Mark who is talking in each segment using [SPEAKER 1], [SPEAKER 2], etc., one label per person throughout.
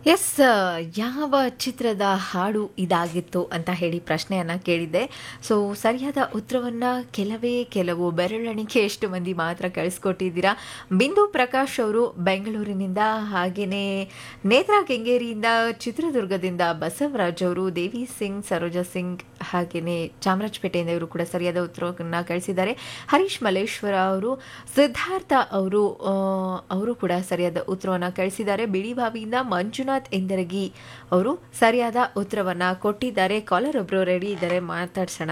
[SPEAKER 1] S ಯಾವ ಚಿತ್ರದ ಹಾಡು ಇದಾಗಿತ್ತು ಅಂತ ಹೇಳಿ ಪ್ರಶ್ನೆಯನ್ನ ಕೇಳಿದ್ದೆ ಸೊ ಸರಿಯಾದ ಉತ್ತರವನ್ನ ಕೆಲವೇ ಕೆಲವು ಬೆರಳೆಣಿಕೆಯಷ್ಟು ಮಂದಿ ಮಾತ್ರ ಕಳಿಸ್ಕೊಟ್ಟಿದ್ದೀರಾ ಬಿಂದು ಪ್ರಕಾಶ್ ಅವರು ಬೆಂಗಳೂರಿನಿಂದ ಹಾಗೇನೆ ನೇತ್ರಾ ಕೆಂಗೇರಿಯಿಂದ ಚಿತ್ರದುರ್ಗದಿಂದ ಬಸವರಾಜ್ ಅವರು ದೇವಿ ಸಿಂಗ್ ಸರೋಜಾ ಸಿಂಗ್ ಹಾಗೇನೆ ಚಾಮರಾಜಪೇಟೆಯಿಂದ ಇವರು ಕೂಡ ಸರಿಯಾದ ಉತ್ತರವನ್ನ ಕಳಿಸಿದ್ದಾರೆ ಹರೀಶ್ ಮಲ್ಲೇಶ್ವರ ಅವರು ಸಿದ್ಧಾರ್ಥ ಅವರು ಆ, ಅವರು ಕೂಡ ಸರಿಯಾದ ಉತ್ತರವನ್ನ ಕಳಿಸಿದ್ದಾರೆ ಬಿಳಿಬಾವಿಯಿಂದ ಮಂಜುನಾಥ್ ಎಂದರಗಿ ಅವರು ಸರಿಯಾದ ಉತ್ತರವನ್ನ ಕೊಟ್ಟಿದ್ದಾರೆ ಕಾಲರ್ ಒಬ್ರು ರೆಡಿ ಇದ್ದಾರೆ ಮಾತಾಡ್ಸೋಣ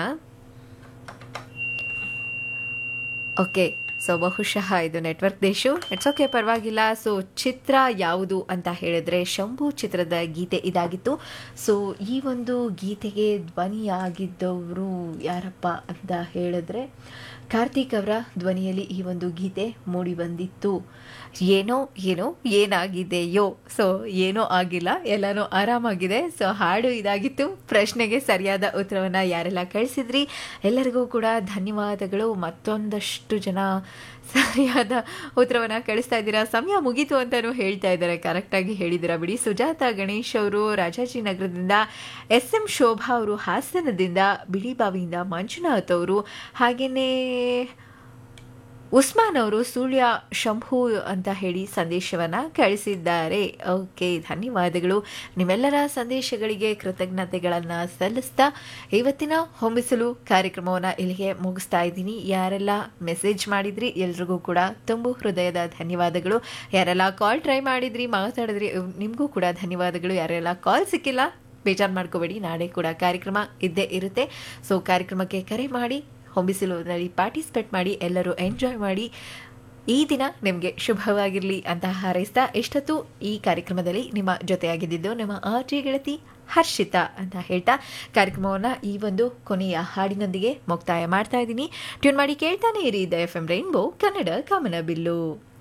[SPEAKER 1] ಓಕೆ ಸೊ ಬಹುಶಃ ಇದು ನೆಟ್ವರ್ಕ್ ದೇಶು ಇಟ್ಸ್ ಓಕೆ ಪರವಾಗಿಲ್ಲ ಸೊ ಚಿತ್ರ ಯಾವುದು ಅಂತ ಹೇಳಿದ್ರೆ ಶಂಭು ಚಿತ್ರದ ಗೀತೆ ಇದಾಗಿತ್ತು ಸೊ ಈ ಒಂದು ಗೀತೆಗೆ ಧ್ವನಿಯಾಗಿದ್ದವರು ಯಾರಪ್ಪ ಅಂತ ಹೇಳಿದ್ರೆ ಕಾರ್ತಿಕ್ ಅವರ ಧ್ವನಿಯಲ್ಲಿ ಈ ಒಂದು ಗೀತೆ ಮೂಡಿ ಬಂದಿತ್ತು ಏನೋ ಏನೋ ಏನಾಗಿದೆಯೋ ಸೊ ಏನೋ ಆಗಿಲ್ಲ ಎಲ್ಲನೂ ಆರಾಮಾಗಿದೆ ಸೊ ಹಾಡು ಇದಾಗಿತ್ತು ಪ್ರಶ್ನೆಗೆ ಸರಿಯಾದ ಉತ್ತರವನ್ನು ಯಾರೆಲ್ಲ ಕಳಿಸಿದ್ರಿ ಎಲ್ಲರಿಗೂ ಕೂಡ ಧನ್ಯವಾದಗಳು ಮತ್ತೊಂದಷ್ಟು ಜನ ಸರಿಯಾದ ಉತ್ತರವನ್ನು ಕಳಿಸ್ತಾ ಇದ್ದೀರಾ ಸಮಯ ಮುಗೀತು ಅಂತಲೂ ಹೇಳ್ತಾ ಇದ್ದಾರೆ ಕರೆಕ್ಟಾಗಿ ಹೇಳಿದ್ದೀರಾ ಬಿಡಿ ಸುಜಾತ ಗಣೇಶ್ ಅವರು ರಾಜಾಜಿನಗರದಿಂದ ಎಸ್ ಎಂ ಶೋಭಾ ಅವರು ಹಾಸನದಿಂದ ಬಿಳಿಬಾವಿಯಿಂದ ಮಂಜುನಾಥ್ ಅವರು ಹಾಗೆಯೇ ಉಸ್ಮಾನ್ ಅವರು ಸುಳ್ಯ ಶಂಭು ಅಂತ ಹೇಳಿ ಸಂದೇಶವನ್ನು ಕಳಿಸಿದ್ದಾರೆ ಓಕೆ ಧನ್ಯವಾದಗಳು ನಿಮ್ಮೆಲ್ಲರ ಸಂದೇಶಗಳಿಗೆ ಕೃತಜ್ಞತೆಗಳನ್ನು ಸಲ್ಲಿಸ್ತಾ ಇವತ್ತಿನ ಹೊಂಬಿಸಲು ಕಾರ್ಯಕ್ರಮವನ್ನು ಇಲ್ಲಿಗೆ ಮುಗಿಸ್ತಾ ಇದ್ದೀನಿ ಯಾರೆಲ್ಲ ಮೆಸೇಜ್ ಮಾಡಿದ್ರಿ ಎಲ್ರಿಗೂ ಕೂಡ ತುಂಬು ಹೃದಯದ ಧನ್ಯವಾದಗಳು ಯಾರೆಲ್ಲ ಕಾಲ್ ಟ್ರೈ ಮಾಡಿದ್ರಿ ಮಾತಾಡಿದ್ರಿ ನಿಮಗೂ ಕೂಡ ಧನ್ಯವಾದಗಳು ಯಾರೆಲ್ಲ ಕಾಲ್ ಸಿಕ್ಕಿಲ್ಲ ಬೇಜಾರು ಮಾಡ್ಕೋಬೇಡಿ ನಾಳೆ ಕೂಡ ಕಾರ್ಯಕ್ರಮ ಇದ್ದೇ ಇರುತ್ತೆ ಸೊ ಕಾರ್ಯಕ್ರಮಕ್ಕೆ ಕರೆ ಮಾಡಿ ಹೊಂಬಿಸಿಲುನಲ್ಲಿ ಪಾರ್ಟಿಸಿಪೇಟ್ ಮಾಡಿ ಎಲ್ಲರೂ ಎಂಜಾಯ್ ಮಾಡಿ ಈ ದಿನ ನಿಮಗೆ ಶುಭವಾಗಿರಲಿ ಅಂತ ಹಾರೈಸ್ತಾ ಎಷ್ಟೊತ್ತು ಈ ಕಾರ್ಯಕ್ರಮದಲ್ಲಿ ನಿಮ್ಮ ಜೊತೆಯಾಗಿದ್ದು ನಿಮ್ಮ ಆರ್ಜಿ ಗೆಳತಿ ಹರ್ಷಿತಾ ಅಂತ ಹೇಳ್ತಾ ಕಾರ್ಯಕ್ರಮವನ್ನು ಈ ಒಂದು ಕೊನೆಯ ಹಾಡಿನೊಂದಿಗೆ ಮುಕ್ತಾಯ ಮಾಡ್ತಾ ಇದ್ದೀನಿ ಟ್ಯೂನ್ ಮಾಡಿ ಕೇಳ್ತಾನೆ ಇರಿ the F M Rainbow Kannada ಕಾಮನ ಬಿಲ್ಲು